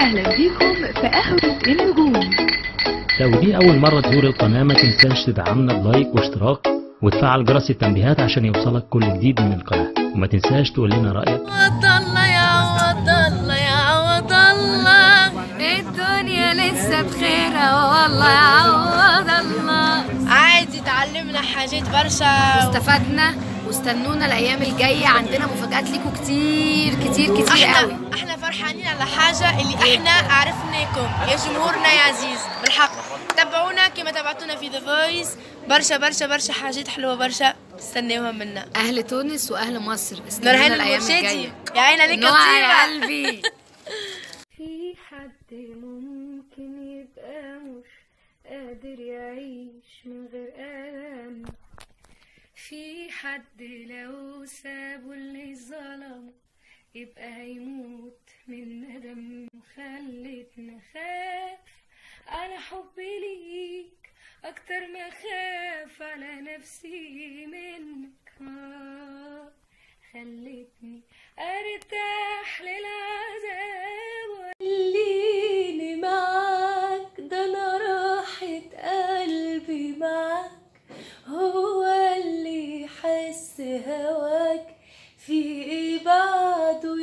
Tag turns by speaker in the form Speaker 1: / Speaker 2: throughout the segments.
Speaker 1: أهلا بيكم في قهوة النجوم
Speaker 2: لو دي أول مرة تزور القناة ما تنساش تدعمنا بلايك واشتراك وتفعل جرس التنبيهات عشان يوصلك كل جديد من القناة وما تنساش تقول لنا رأيك
Speaker 3: عوض الله يا عوض الله يا عوض الله الدنيا لسه بخير والله يا عوض الله عادي تعلمنا حاجات برشا
Speaker 4: استفدنا واستنونا الايام الجايه عندنا مفاجات ليكوا كتير كتير كتير قوي
Speaker 3: احنا احنا فرحانين على حاجه اللي احنا عرفناكم يا جمهورنا يا عزيز بالحق تابعونا كما تابعتونا في ذا فويس برشا برشا برشا حاجات حلوه برشا تستناوها منا
Speaker 4: اهل تونس واهل مصر استنونا
Speaker 3: نورهان
Speaker 4: الايام
Speaker 3: المرشدي
Speaker 4: الجايه
Speaker 3: يا عين عليك
Speaker 4: نوع يا
Speaker 3: طيبة.
Speaker 4: قلبي
Speaker 5: في حد ممكن يبقى مش قادر يعيش من غير ألم في حد لو سابه اللي ظلمه يبقى هيموت من ندم خلتنا خاف على حبي ليك أكتر ما خاف على نفسي منك آه خلتني أرتاح للعذاب خليني معاك ده انا راحة قلبي معاك هو اللي يحس هواك في ايه بعده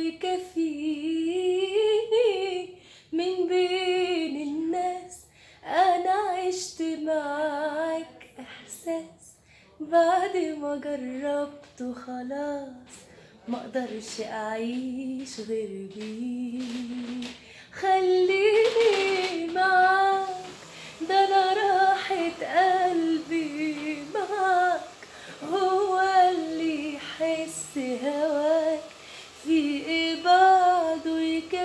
Speaker 5: يكفيني من بين الناس انا عشت معاك احساس بعد ما جربته خلاص ما اقدرش اعيش غير بيه خليني معاك ده انا راحة قلبي معاك هو اللي يحس هواك في ايه بعده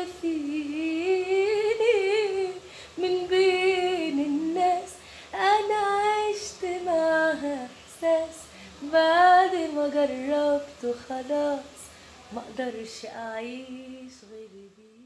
Speaker 5: يكفيني من بين الناس انا عشت معاها احساس بعد ما جربته خلاص ما اقدرش اعيش غير بيه